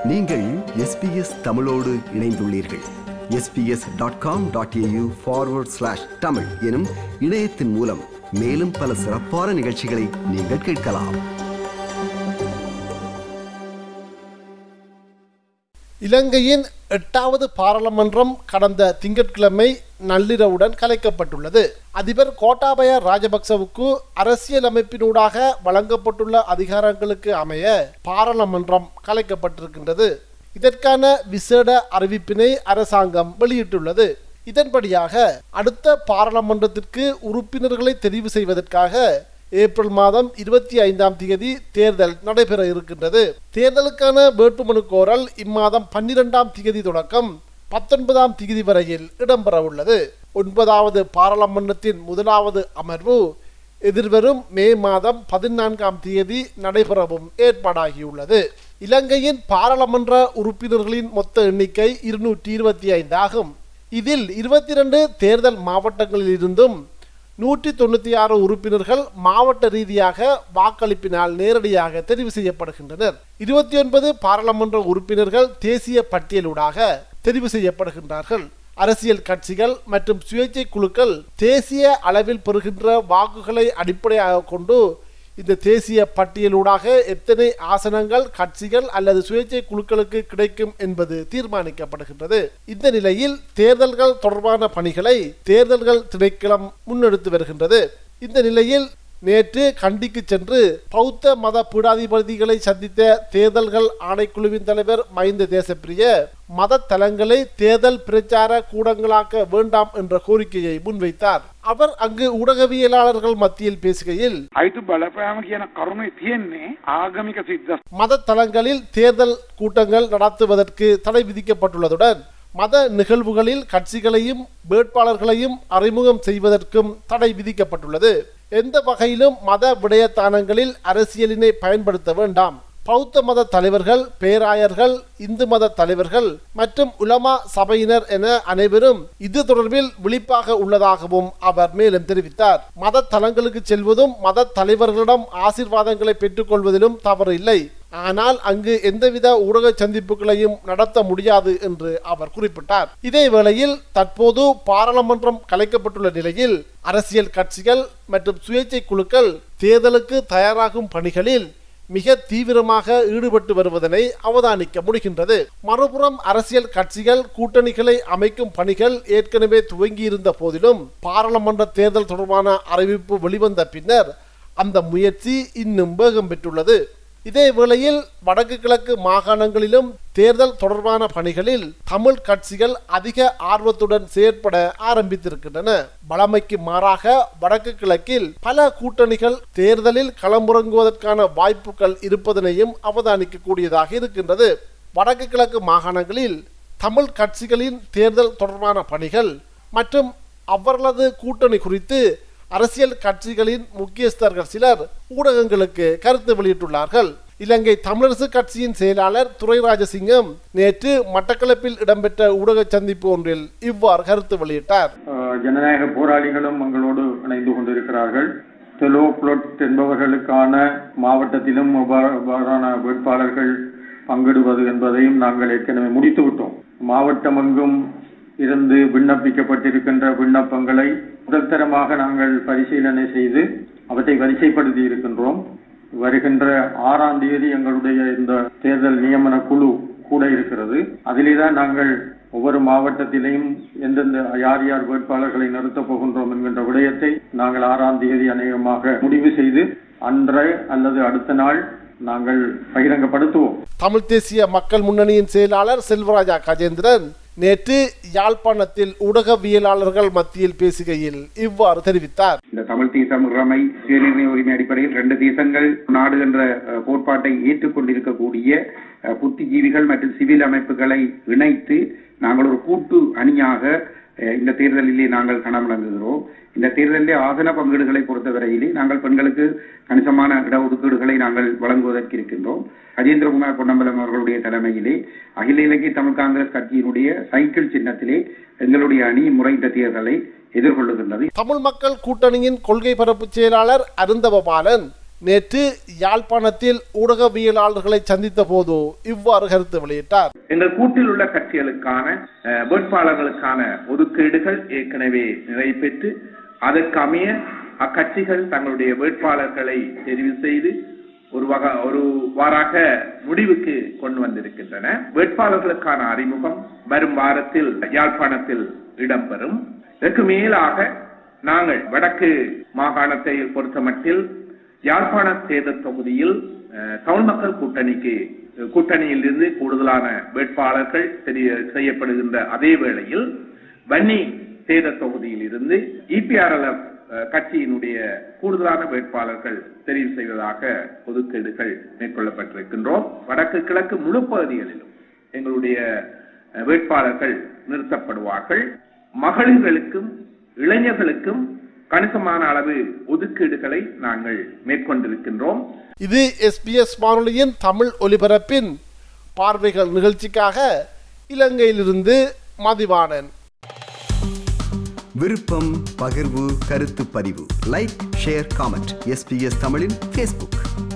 நீங்கள் எஸ்பிஎஸ் தமிழோடு இணைந்துள்ளீர்கள் SBS dot com dot AU forward slash Tamil எனும் இணையத்தின் மூலம் மேலும் பல சிறப்பான நிகழ்ச்சிகளை நீங்கள் கேட்கலாம் இலங்கையின் எட்டாவது பாராளுமன்றம் கடந்த திங்கட்கிழமை நள்ளிரவுடன் கலைக்கப்பட்டுள்ளது அதிபர் கோட்டாபய ராஜபக்சவுக்கு அரசியலமைப்பினூடாக வழங்கப்பட்டுள்ள அதிகாரங்களுக்கு அமைய பாராளுமன்றம் கலைக்கப்பட்டிருக்கின்றது இதற்கான விசேட அறிவிப்பினை அரசாங்கம் வெளியிட்டுள்ளது இதன்படியாக அடுத்த பாராளுமன்றத்திற்கு உறுப்பினர்களை தெரிவு செய்வதற்காக ஏப்ரல் மாதம் இருபத்தி ஐந்தாம் தேதி தேர்தல் நடைபெற இருக்கின்றது தேர்தலுக்கான வேட்புமனு கோரல் இம்மாதம் பன்னிரெண்டாம் தேதி தொடக்கம் பத்தொன்பதாம் தேதி வரையில் இடம்பெற உள்ளது ஒன்பதாவது பாராளுமன்றத்தின் முதலாவது அமர்வு எதிர்வரும் மே மாதம் பதினான்காம் தேதி நடைபெறவும் ஏற்பாடாகியுள்ளது இலங்கையின் பாராளுமன்ற உறுப்பினர்களின் மொத்த எண்ணிக்கை இருநூற்றி இருபத்தி ஐந்து ஆகும் இதில் இருபத்தி இரண்டு தேர்தல் மாவட்டங்களில் இருந்தும் நூற்றி தொண்ணூற்றி ஆறு உறுப்பினர்கள் மாவட்ட ரீதியாக வாக்களிப்பினால் நேரடியாக தெரிவு செய்யப்படுகின்றனர் இருபத்தி ஒன்பது பாராளுமன்ற உறுப்பினர்கள் தேசிய பட்டியலூடாக தெரிவு செய்யப்படுகின்றார்கள் அரசியல் கட்சிகள் மற்றும் சுயேட்சை குழுக்கள் தேசிய அளவில் பெறுகின்ற வாக்குகளை அடிப்படையாக கொண்டு இந்த தேசிய பட்டியலூடாக எத்தனை ஆசனங்கள் கட்சிகள் அல்லது சுயேட்சை குழுக்களுக்கு கிடைக்கும் என்பது தீர்மானிக்கப்படுகின்றது இந்த நிலையில் தேர்தல்கள் தொடர்பான பணிகளை தேர்தல்கள் திணைக்களம் முன்னெடுத்து வருகின்றது இந்த நிலையில் நேற்று கண்டிக்கு சென்று பௌத்த மத பீடாதிபதிகளை சந்தித்த தேர்தல்கள் ஆணைக்குழுவின் தலைவர் மஹிந்த தேசப்பிரிய மத தலங்களை தேர்தல் பிரச்சார கூடங்களாக்க வேண்டாம் என்ற கோரிக்கையை முன்வைத்தார் அவர் அங்கு ஊடகவியலாளர்கள் மத்தியில் பேசுகையில் අයිතු බලපෑම කියන කරුණේ තියෙන්නේ ආගමික සිද්ධ மத தலங்களில் தேர்தல் கூட்டங்கள் நடத்துவதற்கு தடை விதிக்கப்பட்டுள்ளதுடன் மத நிகழ்வுகளில் கட்சிகளையும் வேட்பாளர்களையும் அறிமுகம் செய்வதற்கும் தடை விதிக்கப்பட்டுள்ளது எந்த வகையிலும் மத விடயத்தானங்களில் அரசியலினை பயன்படுத்த வேண்டாம் பௌத்த மத தலைவர்கள் பேராயர்கள் இந்து மத தலைவர்கள் மற்றும் உலமா சபையினர் என அனைவரும் இது தொடர்பில் விழிப்பாக உள்ளதாகவும் அவர் மேலும் தெரிவித்தார் மத தலங்களுக்கு செல்வதும் மத தலைவர்களிடம் ஆசீர்வாதங்களை பெற்றுக்கொள்வதிலும் தவறு இல்லை ஆனால் அங்கு எந்தவித ஊடக சந்திப்புகளையும் நடத்த முடியாது என்று அவர் குறிப்பிட்டார் இதே வேளையில் தற்போது பாராளுமன்றம் கலைக்கப்பட்டுள்ள நிலையில் அரசியல் கட்சிகள் மற்றும் சுயேட்சை குழுக்கள் தேர்தலுக்கு தயாராகும் பணிகளில் மிக தீவிரமாக ஈடுபட்டு வருவதனை அவதானிக்க முடிகின்றது மறுபுறம் அரசியல் கட்சிகள் கூட்டணிகளை அமைக்கும் பணிகள் ஏற்கனவே துவங்கியிருந்த போதிலும் பாராளுமன்ற தேர்தல் தொடர்பான அறிவிப்பு வெளிவந்த பின்னர் அந்த முயற்சி இன்னும் வேகம் பெற்றுள்ளது இதே வேளையில் வடக்கு கிழக்கு மாகாணங்களிலும் தேர்தல் தொடர்பான பணிகளில் தமிழ் கட்சிகள் அதிக ஆர்வத்துடன் செயற்பட ஆரம்பித்திருக்கின்றன வளமைக்கு மாறாக வடக்கு கிழக்கில் பல கூட்டணிகள் தேர்தலில் களமுறங்குவதற்கான வாய்ப்புகள் இருப்பதனையும் அவதானிக்க கூடியதாக இருக்கின்றது வடக்கு கிழக்கு மாகாணங்களில் தமிழ் கட்சிகளின் தேர்தல் தொடர்பான பணிகள் மற்றும் அவர்களது கூட்டணி குறித்து அரசியல் கட்சிகளின் முக்கியஸ்தர்கள் சிலர் ஊடகங்களுக்கு கருத்து வெளியிட்டுள்ளார்கள் இலங்கை தமிழரசு கட்சியின் செயலாளர் துரை ராஜசிங்கம் நேற்று மட்டக்களப்பில் இடம்பெற்ற ஊடக சந்திப்பு ஒன்றில் இவ்வாறு கருத்து வெளியிட்டார் அஹ் ஜனநாயக போராளிகளும் எங்களோடு இணைந்து கொண்டிருக்கிறார்கள் தெலோ புளொட் என்பவர்களுக்கான மாவட்டத்திலும் எவ்வா- எவ்வாறான வேட்பாளர்கள் பங்கிடுவது என்பதையும் நாங்கள் ஏற்கனவே முடித்து விட்டோம் மாவட்டம் எங்கும் இருந்து விண்ணப்பிக்கப்பட்டிருக்கின்ற விண்ணப்பங்களை முதல் தரமாக நாங்கள் பரிசீலனை செய்து அவற்றை வரிசைப்படுத்தி இருக்கின்றோம் வருகின்ற ஆறாம் தேதி எங்களுடைய இந்த தேர்தல் நியமன குழு கூட இருக்கிறது அதிலே தான் நாங்கள் ஒவ்வொரு மாவட்டத்திலையும் எந்தெந்த யார் யார் வேட்பாளர்களை நிறுத்தப் போகின்றோம் என்கின்ற விடயத்தை நாங்கள் ஆறாம் தேதி அநேகமாக முடிவு செய்து அன்றை அல்லது அடுத்த நாள் நாங்கள் பகிரங்கப்படுத்துவோம் தமிழ் தேசிய மக்கள் முன்னணியின் செயலாளர் செல்வராஜா கஜேந்திரன் நேற்று யாழ்ப்பாணத்தில் ஊடகவியலாளர்கள் மத்தியில் பேசுகையில் இவ்வாறு தெரிவித்தார் இந்த தமிழ் தேசம் இறமை சுயநிர்ணய உரிமை அடிப்படையில் ரெண்டு தேசங்கள் நாடு என்ற அஹ், கோட்பாட்டை ஏற்றுக்கொண்டிருக்கக்கூடிய அஹ், புத்திஜீவிகள் மற்றும் சிவில் அமைப்புகளை இணைத்து நாங்கள் ஒரு கூட்டு அணியாக அஹ், இந்த தேர்தலிலே நாங்கள் களமிறங்குகிறோம் இந்த தேர்தலிலே ஆசன பங்கீடுகளை பொறுத்தவரையிலே நாங்கள் பெண்களுக்கு கணிசமான இடஒதுக்கீடுகளை நாங்கள் வழங்குவதற்கு இருக்கின்றோம் அஜேந்திரகுமார் பொன்னம்பலம் அவர்களுடைய தலைமையிலே அகில இலங்கை தமிழ் காங்கிரஸ் கட்சியினுடைய சைக்கிள் சின்னத்திலே எங்களுடைய அணி முறை இந்த தேர்தலை எதிர்கொள்ளுகின்றது தமிழ் மக்கள் கூட்டணியின் கொள்கை பரப்பு செயலாளர் அருந்தவபாலன் நேற்று யாழ்ப்பாணத்தில் ஊடகவியலாளர்களை சந்தித்த போது இவ்வாறு கருத்து வெளியிட்டார் எங்கள் கூட்டில் உள்ள கட்சிகளுக்கான அஹ், வேட்பாளர்களுக்கான ஒதுக்கீடுகள் ஏற்கனவே நிறைவேற்று அதற்கு அமைய அக்கட்சிகள் தங்களுடைய வேட்பாளர்களை தெரிவு செய்து ஒரு வகை ஒரு வாராக முடிவுக்கு கொண்டு வந்திருக்கின்றன வேட்பாளர்களுக்கான அறிமுகம் வரும் வாரத்தில் யாழ்ப்பாணத்தில் இடம்பெறும் இதற்கு மேலாக நாங்கள் வடக்கு மாகாணத்தை பொறுத்தமட்டில் யாழ்ப்பாண தேர்தல் தொகுதியில் அஹ், தமிழ் மக்கள் கூட்டணிக்கு கூட்டணியில் இருந்து கூடுதலான வேட்பாளர்கள் தெரிய செய்யப்படுகின்ற அதே வேளையில் வன்னி தேர்தல் தொகுதியில் இருந்து இபிஆர்எல்எஃப் கட்சியினுடைய கூடுதலான வேட்பாளர்கள் தெரிவு செய்வதாக ஒதுக்கீடுகள் மேற்கொள்ளப்பட்டிருக்கின்றோம் வடக்கு கிழக்கு முழு பகுதிகளிலும் எங்களுடைய அஹ், வேட்பாளர்கள் நிறுத்தப்படுவார்கள் மகளிர்களுக்கும் இளைஞர்களுக்கும் கணிசமான அளவு ஒதுக்கீடுகளை நாங்கள் மேற்கொண்டிருக்கின்றோம் இது எஸ்பிஎஸ் வானொலியின் தமிழ் ஒலிபரப்பின் பார்வைகள் நிகழ்ச்சிக்காக இலங்கையிலிருந்து மதிவாணன் விருப்பம் பகிர்வு கருத்து பதிவு லைக் ஷேர் காமெண்ட் எஸ்பிஎஸ் தமிழின் ஃபேஸ்புக்